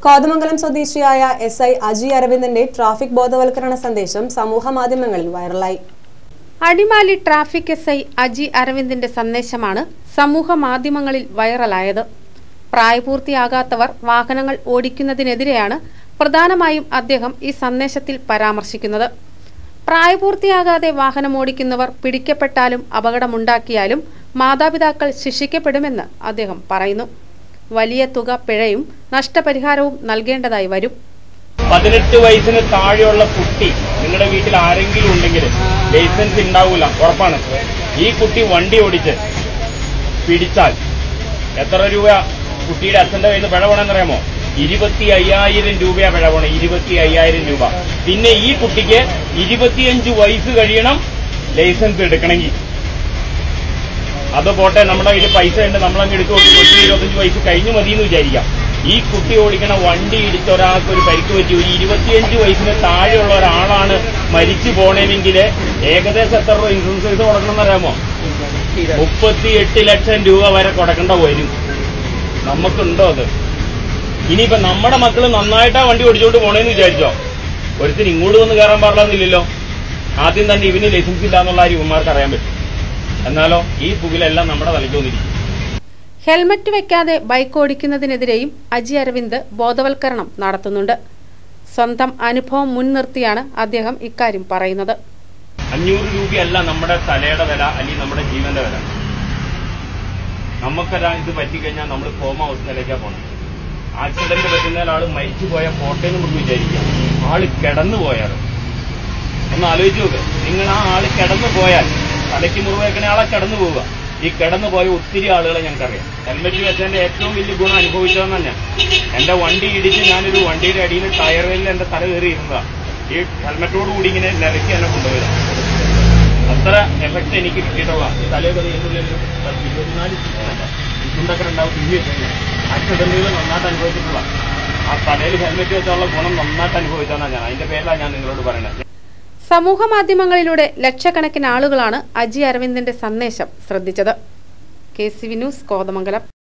കോതമംഗലം സ്വദേശിയായ S I Aji അരവിന്ദന്റെ traffic ബോധവൽക്കരണ സന്ദേശം സമൂഹ മാധ്യമങ്ങളിൽ വൈറലായി Adimali traffic S I Aji അരവിന്ദിന്റെ സന്ദേശമാണ് സമൂഹ മാധ്യമങ്ങളിൽ വൈറലായത് പ്രായപൂർത്തിയാകാത്തവർ വാഹനങ്ങൾ ഓടിക്കുന്നതിനെതിരെയാണ് പ്രധാനമായും അദ്ദേഹം ഈ സന്ദേശത്തിൽ പരാമർശിക്കുന്നത് പ്രായപൂർത്തിയാകാതെ വാഹനം ഓടിക്കുന്നവർ പിടിക്കപ്പെട്ടാലും അപകടമുണ്ടാക്കിയാലും മാതാപിതാക്കൾ ശിക്ഷിക്കപ്പെടുമെന്ന് അദ്ദേഹം പറയുന്നു വലിയ തുക പിഴയും നഷ്ടപരിഹാരവും നൽകേണ്ടതായി വരും പതിനെട്ട് വയസ്സിന് താഴെയുള്ള കുട്ടി നിങ്ങളുടെ വീട്ടിൽ ആരെങ്കിലും ഉണ്ടെങ്കിൽ ലൈസൻസ് ഉണ്ടാവൂല ഉറപ്പാണ് ഈ കുട്ടി വണ്ടി ഓടിച്ച് പിടിച്ചാൽ എത്ര രൂപ കുട്ടിയുടെ അച്ഛന്റെ കയ്യിൽ നിന്ന് പിഴ വേണമെന്നറിയാമോ ഇരുപത്തി അയ്യായിരം രൂപയാ പിഴ വേണം ഇരുപത്തി അയ്യായിരം രൂപ പിന്നെ ഈ കുട്ടിക്ക് ഇരുപത്തിയഞ്ച് വയസ്സ് കഴിയണം ലൈസൻസ് എടുക്കണമെങ്കിൽ അത് പോട്ടെ നമ്മുടെ കയ്യിൽ പൈസ ഉണ്ട് നമ്മളങ്ങ് എടുത്ത് കൊടുത്ത് കൊച്ചു ഇരുപത്തഞ്ച് വയസ്സ് കഴിഞ്ഞു മതി എന്ന് വിചാരിക്കാം ഈ കുട്ടി ഓടിക്കണ വണ്ടി ഇടിച്ച ഒരാൾക്ക് ഒരു പരിക്ക് പറ്റി ഒരു ഇരുപത്തിയഞ്ച് വയസ്സിന് താഴെയുള്ള ഒരാളാണ് മരിച്ചു പോണേമെങ്കിൽ ഏകദേശം എത്ര രൂപ ഇൻഷുറൻസ് പൈസ കൊടുക്കണം അറിയാമോ മുപ്പത്തി എട്ട് ലക്ഷം രൂപ വരെ കൊടുക്കേണ്ട വരും നമുക്കുണ്ടോ അത് ഇനിയിപ്പോ നമ്മുടെ മക്കൾ നന്നായിട്ടാ വണ്ടി ഓടിച്ചുകൊണ്ട് പോണേന്ന് വിചാരിച്ചോ ഒരുത്തിന് ഇങ്ങോട്ട് വന്ന് കയറാൻ പാടില്ലെന്നില്ലല്ലോ ആദ്യം തന്നെ ഇവന് ലൈസൻസ് ഇല്ല എന്നുള്ള കാര്യം ഇവന്മാർക്ക് അറിയാൻ പറ്റും എന്നാലോ ഈ പുകിലെല്ലാം നമ്മുടെ തലയ്ക്ക് വന്നിരിക്കും ഹെൽമറ്റ് വെക്കാതെ ബൈക്ക് ഓടിക്കുന്നതിനെതിരെയും അജി അരവിന്ദ് ബോധവൽക്കരണം നടത്തുന്നുണ്ട് സ്വന്തം അനുഭവം മുൻനിർത്തിയാണ് അദ്ദേഹം ഇക്കാര്യം പറയുന്നത് അഞ്ഞൂറ് രൂപയല്ല നമ്മുടെ തലയുടെ വില അല്ലെങ്കിൽ നമ്മുടെ ജീവന്റെ വില നമുക്കൊരാ ഇത് പറ്റിക്കഴിഞ്ഞാൽ നമ്മൾ കോമ അവസ്ഥയിലേക്കാണ് പോകണം ആക്സിഡന്റ് പറ്റുന്ന ഒരാൾ മരിച്ചു പോയ പോട്ടേന്ന് നമുക്ക് വിചാരിക്കാം ആള് കിടന്നു പോയാൽ ഒന്ന് ആലോചിച്ച് നോക്ക് നിങ്ങൾ ആ ആള് കിടന്നു പോയാൽ തലയ്ക്ക് മുറിവേക്കണ ആളെ കിടന്നു പോവുക ഈ കിടന്നു പോയ ഒത്തിരി ആളുകളെ ഞങ്ങൾക്കറിയാം ഹെൽമെറ്റ് വെച്ചതിന്റെ ഏറ്റവും വലിയ ഗുണം അനുഭവിച്ചതെന്ന് തന്നെ എന്റെ വണ്ടി ഇടിച്ച് ഞാനൊരു വണ്ടിയുടെ അടിയിൽ ടയറിൽ എന്റെ തല കയറി ഇരുന്നതാ ഈ ഹെൽമെറ്റോട് കൂടി ഇങ്ങനെ നിരക്കി എന്നെ കൊണ്ടുപോയതാ അത്ര എഫക്ട് എനിക്ക് കിട്ടിയിട്ടുള്ള തലയൊക്കെ ഇതിനുള്ളിൽ ഒരു പത്ത് ഇരുപത്തിനാല് ചുണ്ടൊക്കെ ഉണ്ടാവും തിരിഞ്ഞു വെച്ചിട്ടുണ്ട് ആക്സിഡന്റുകൾ നന്നായിട്ട് അനുഭവിച്ചിട്ടുള്ള ആ തലയിൽ ഹെൽമെറ്റ് വെച്ചുള്ള ഗുണം നന്നായിട്ട് അനുഭവിച്ചതാണ് ഞാൻ അതിന്റെ പേരിലാണ് ഞാൻ നിങ്ങളോട് പറയുന്നത് സമൂഹ മാധ്യമങ്ങളിലൂടെ ലക്ഷക്കണക്കിന് ആളുകളാണ് അജി അരവിന്ദിന്റെ സന്ദേശം ശ്രദ്ധിച്ചത് K C V news Kothamangalam